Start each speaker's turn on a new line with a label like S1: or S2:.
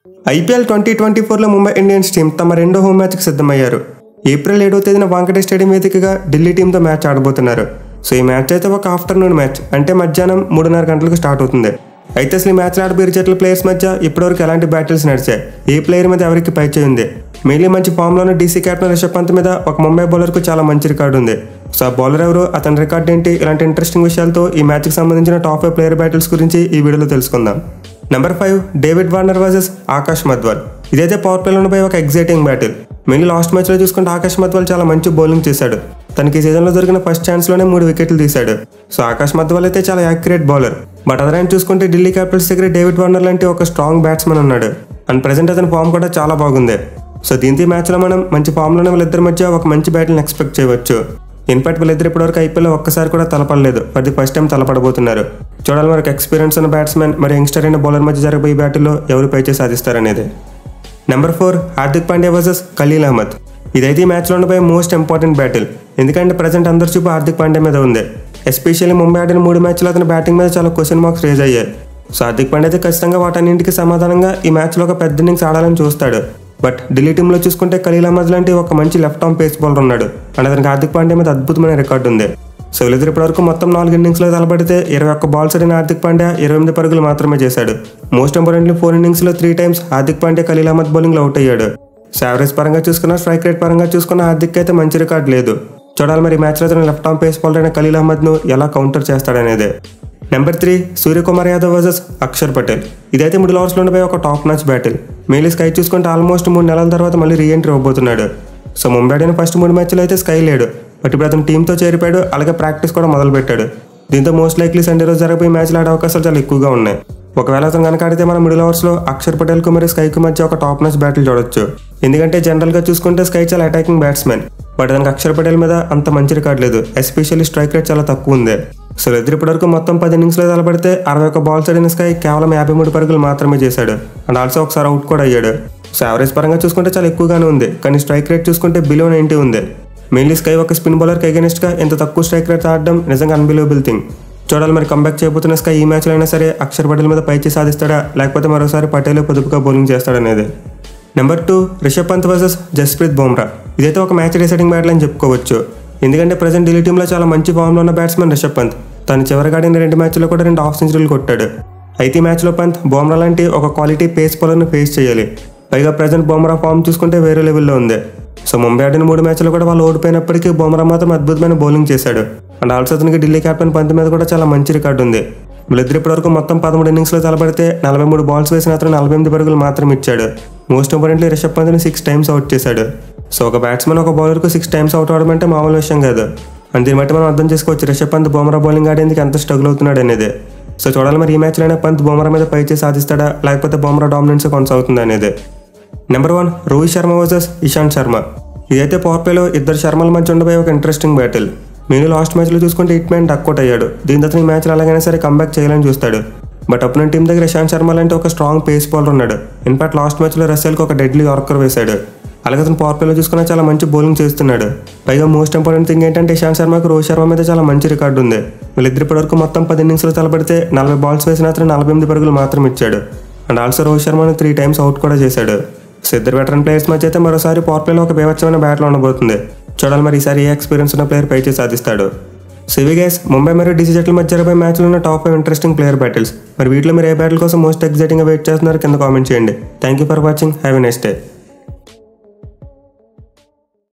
S1: IPL twenty twenty ఫోర్లో Mumbai Indians team తమ రెండో హోమ్ మ్యాచ్కి సిద్ధమయ్యారు ఏప్రిల్ ఏడవ తేదీన వాంకటే స్టేడియం వేదికగా ఢిల్లీ టీంతో మ్యాచ్ ఆడబోతున్నారు సో ఈ మ్యాచ్ అయితే ఒక ఆఫ్టర్నూన్ మ్యాచ్ అంటే మధ్యాహ్నం మూడున్నర గంటలకు స్టార్ట్ అవుతుంది అయితే అసలు ఈ మ్యాచ్ ఆడబోయే జట్ల ప్లేయర్స్ మధ్య ఇప్పటివరకు ఎలాంటి బ్యాటిల్స్ నడిచాయి ఏ ప్లేయర్ మీద ఎవరికి పై ఉంది మెయిన్లీ మంచి ఫామ్లోనే డీసీ క్యాప్టెన్ రిషబ్ పంత్ మీద ఒక ముంబై బౌలర్కు చాలా మంచి రికార్డు ఉంది సో ఆ బౌలర్ ఎవరు అతని రికార్డ్ ఏంటి ఇలాంటి ఇంట్రెస్టింగ్ విషయాలతో ఈ మ్యాచ్కి సంబంధించిన టాప్ ఫైవ్ ప్లేయర్ బ్యాటిల్స్ గురించి ఈ వీడియోలో తెలుసుకుందాం number five David Warner versus Akash Madhwal ఇదైతే పవర్ ప్లేలో ఉండిపోయి ఒక ఎగ్జైటింగ్ బ్యాటిల్ మెయిన్లీ లాస్ట్ మ్యాచ్లో చూసుకుంటే ఆకాష్ మధ్వాల్ చాలా మంచి బౌలింగ్ చేశాడు తనకి ఈ సీజన్లో దొరికిన ఫస్ట్ ఛాన్స్లోనే మూడు వికెట్లు తీశాడు సో ఆకాష్ మధ్వాల్ అయితే చాలా accurate bowler but other hand చూసుకుంటే ఢిల్లీ క్యాపిటల్స్ దగ్గర డేవిడ్ వార్నర్ లాంటి ఒక స్ట్రాంగ్ బ్యాట్స్మెన్ ఉన్నాడు అండ్ ప్రజెంట్ అతని ఫామ్ కూడా చాలా బాగుంది సో దీంతో ఈ మ్యాచ్లో మనం మంచి ఫామ్లోనే వీళ్ళిద్దరి మధ్య ఒక మంచి బ్యాటిల్ని ఎక్స్పెక్ట్ చేయవచ్చు ఇన్ఫాక్ట్ వీళ్ళిద్దరు ఇప్పటివరకు ఐపీఎల్ ఒక్కసారి కూడా తలపడలేదు ఫర్ ది ఫస్ట్ టైం తలపడబోతున్నారు చూడాలి మనకు ఎక్స్పీరియన్స్ ఉన్న బ్యాట్స్మెన్ మరి యంగ్స్టర్ అయిన బౌలర్ మధ్య జరగబోయే బ్యాటిల్లో ఎవరు పైచే సాధిస్తారనేది number four Hardik Pandya versus Khaleel Ahmed ఇదైతే ఈ మ్యాచ్లో ఉండిపోయే మోస్ట్ ఇంపార్టెంట్ బ్యాటిల్ ఎందుకంటే ప్రజెంట్ అందరి చూపు హార్దిక్ పాండ్యా మీద ఉంది ఎస్పెషల్లీ ముంబై ఆడిన మూడు మ్యాచ్లు అతని బ్యాటింగ్ మీద చాలా క్వశ్చన్ మార్క్స్ రేజ్ అయ్యాయి సో హార్దిక్ పాండ్యా అయితే ఖచ్చితంగా వాటన్నింటికి సమాధానంగా ఈ మ్యాచ్లో ఒక పెద్ద ఇన్నింగ్స్ ఆడాలని చూస్తాడు బట్ ఢిల్లీ టీంలో చూసుకుంటే ఖలీల్ అహ్మద్ లాంటి ఒక మంచి లెఫ్ట్ ఆర్మ్ పేస్ బౌలర్ ఉన్నాడు అండ్ అతనికి హార్దిక్ పాండ్యా మీద అద్భుతమైన రికార్డు ఉంది సో వీళ్ళిద్దరు ఇప్పటివరకు మొత్తం నాలుగు ఇన్నింగ్స్లో తలపడితే ఇరవై ఒక్క బాల్స్ ఆడిన హార్దిక్ పాండ్యా ఇరవై ఎనిమిది పరుగులు మాత్రమే చేశాడు మోస్ట్ ఇంపార్టెంట్లీ ఫోర్ ఇన్నింగ్స్లో త్రీ టైమ్స్ హార్దిక్ పాండ్యా ఖలీల్ అహ్మద్ బౌలింగ్లో అవుట్ అయ్యాడు సో యావరేజ్ పరంగా చూసుకున్న స్ట్రైక్ రేట్ పరంగా చూసుకున్న హార్దిక్ అయితే మంచి రికార్డ్ లేదు చూడాలి మరి మ్యాచ్లో అతను లెఫ్ట్ ఆర్మ్ పేస్ బౌలర్ అయిన ఖలీల్ అహ్మద్ను ఎలా కౌంటర్ చేస్తాడనేదే number three Suryakumar Yadav versus Axar Patel ఇదైతే మిడిల్ ఓవర్స్లో ఉండిపోయి ఒక top match battle mainly Sky చూసుకుంటే ఆల్మోస్ట్ మూడు నెలల తర్వాత మళ్ళీ రీఎంట్రీ అవ్వబోతున్నాడు సో ముంబై ఆడిన ఫస్ట్ మూడు మ్యాచ్లు అయితే స్కై లేడు బట్ ఇప్పుడు అతను టీంతో చేరిపోయాడు అలాగే ప్రాక్టీస్ కూడా మొదలు పెట్టాడు దీంతో మోస్ట్ లైక్లీ సండే రోజు జరగబోయే మ్యాచ్లు ఆడే అవకాశాలు చాలా ఎక్కువగా ఉన్నాయి ఒకవేళ అతను కనుక ఆడితే మనం మిడిల్ ఓవర్స్లో అక్షర్ పటేల్కు మరియు స్కైకి మధ్య ఒక టాప్ మ్యాచ్ బ్యాటిల్ చూడొచ్చు ఎందుకంటే జనరల్గా చూసుకుంటే స్కై చాలా అటాకింగ్ బ్యాట్స్మెన్ బట్ అతనికి అక్షర్ పటేల్ మీద అంత మంచి రికార్డ్ లేదు ఎస్పెషల్లీ స్ట్రైక్ రేట్ చాలా తక్కువ ఉంది సో ఇద్దరు ఇప్పటివరకు మొత్తం పది ఇన్నింగ్స్లో తలపడితే అరవై ఒక్క బాల్స్ ఆడిన స్కై కేవలం యాభై మూడు పరుగులు మాత్రమే చేశాడు అండ్ ఆల్సో ఒకసారి అవుట్ కూడా అయ్యాడు సో యావరేజ్ పరంగా చూసుకుంటే చాలా ఎక్కువగానే ఉంది కానీ స్ట్రైక్ రేట్ చూసుకుంటే బిలో నైంటీ ఉంది మెయిన్లీ స్కై ఒక స్పిన్ బౌలర్కి అగెనిస్ట్గా ఇంత తక్కువ స్ట్రైక్ రేట్ ఆడడం నిజంగా అన్బిలీవబుల్ థింగ్ చూడాలి మరి కంబ్యాక్ చేయబోతున్న స్కై ఈ మ్యాచ్లో అయినా సరే అక్షర్ పటేల్ మీద పైచి సాధిస్తాడా లేకపోతే మరోసారి పటేల్ పొదుపుగా బౌలింగ్ చేస్తాడనేది number two Rishabh Pant versus Jasprit Bumrah ఇదైతే ఒక మ్యాచ్ డిసైడింగ్ బ్యాటిల్ అని చెప్పుకోవచ్చు ఎందుకంటే ప్రజెంట్ ఢిల్లీ టీంలో చాలా మంచి ఫామ్లో ఉన్న బ్యాట్స్మెన్ రిషబ్ పంత్ తను చివరిగా ఆడిన రెండు మ్యాచ్లో కూడా రెండు హాఫ్ సెంచరీలు కొట్టాడు అయితే ఈ మ్యాచ్లో పంత్ బుమ్రా లాంటి ఒక క్వాలిటీ పేస్ బౌలర్ని ఫేస్ చేయాలి పైగా ప్రజెంట్ బుమ్రా ఫామ్ చూసుకుంటే వేరే లెవెల్లో ఉంది సో ముంబై ఆడిన మూడు మ్యాచ్లు కూడా వాళ్ళు ఓడిపోయినప్పటికీ బుమ్రా మాత్రం అద్భుతమైన బౌలింగ్ చేశాడు అండ్ ఆల్సో అతనికి ఢిల్లీ కెప్టెన్ పంత్ మీద కూడా చాలా మంచి రికార్డు ఉంది వీళ్ళిద్దరు ఇప్పటివరకు మొత్తం పదమూడు ఇన్నింగ్స్లో తలపడితే నలభై మూడు బాల్స్ వేసిన అతను నలభై ఎనిమిది పరుగులు మాత్రం ఇచ్చాడు మోస్ట్ ఇంపార్టెంట్లీ రిషబ్ పంత్ని సిక్స్ టైమ్స్ అవుట్ చేశాడు సో ఒక బ్యాట్స్మెన్ ఒక బౌలర్కు సిక్స్ టైమ్స్ అవుట్ అవడం అంటే మామూలు విషయం కాదు అండ్ దీన్ని బట్టి మనం అర్థం చేసుకోవచ్చు రిషబ్ పంత్ బుమ్రా బౌలింగ్ ఆడేందుకు ఎంత స్ట్రగుల్ అవుతున్నాడు అనేది సో చూడాలి మరి ఈ మ్యాచ్లోనే పంత్ బుమ్రా మీద పైచే సాధిస్తాడా లేకపోతే బుమ్రా డామినెన్స్ కొనసాగుతుంది అనేది number one Rohit Sharma versus Ishant Sharma ఇదైతే పవర్ ప్లేలో ఇద్దరు శర్మల మధ్య ఉండబోయే ఒక ఇంట్రెస్టింగ్ బ్యాటిల్ మీరు లాస్ట్ మ్యాచ్లో చూసుకుంటే హిట్ మ్యాన్ డక్అట్ అయ్యాడు దీని తర్వాత ఈ మ్యాచ్లో ఎలాగైనా సరే కంబ్యాక్ చేయాలని చూస్తాడు బట్ అప్పుడు టీం దగ్గర ఇషాంత్ శర్మ లాంటి ఒక స్ట్రాంగ్ పేస్ బౌలర్ ఉన్నాడు ఇన్ఫాక్ట్ లాస్ట్ మ్యాచ్లో రసెల్కి ఒక డెడ్లీ ఆర్కర్ వేశాడు అలాగే అతను పవర్ ప్లేలో చూసుకున్నా చాలా మంచి బౌలింగ్ చేస్తున్నాడు పైగా మోస్ట్ ఇంపార్టెంట్ థింగ్ ఏంటంటే ఇషాంత్ శర్మకి రోహిత్ శర్మ మీద చాలా మంచి రికార్డు ఉంది వీళ్ళిద్దరి ఇప్పటివరకు మొత్తం పది ఇన్నింగ్స్లో తలపడితే నలభై బాల్స్ వేసిన అతను నలభై ఎనిమిది పరుగులు మాత్రం ఇచ్చాడు అండ్ ఆల్సో రోహిత్ శర్మను త్రీ టైమ్స్ అవుట్ కూడా చేశాడు సో ఇద్దరు వెటరన్ ప్లేయర్స్ మధ్య అయితే మరోసారి పవర్ ప్లేలో ఒక బేవచ్చమైన బ్యాట్లో ఉండబోతుంది చూడాలి మరి ఈసారి ఏ ఎక్స్పీరియన్స్ ఉన్న ప్లేయర్ పైచే సాధిస్తాడు సివి గైస్ ముంబై మరియు డీసీ జట్ల మధ్య జరిగే మ్యాచ్లో ఉన్న top five interesting player battles మరి వీటిలో మీరు ఏ బ్యాటిల్ కోసం మోస్ట్ ఎగ్జైటింగ్గా వెయిట్ చేస్తున్నారు కింద కామెంట్ చేయండి thank you for watching have a next day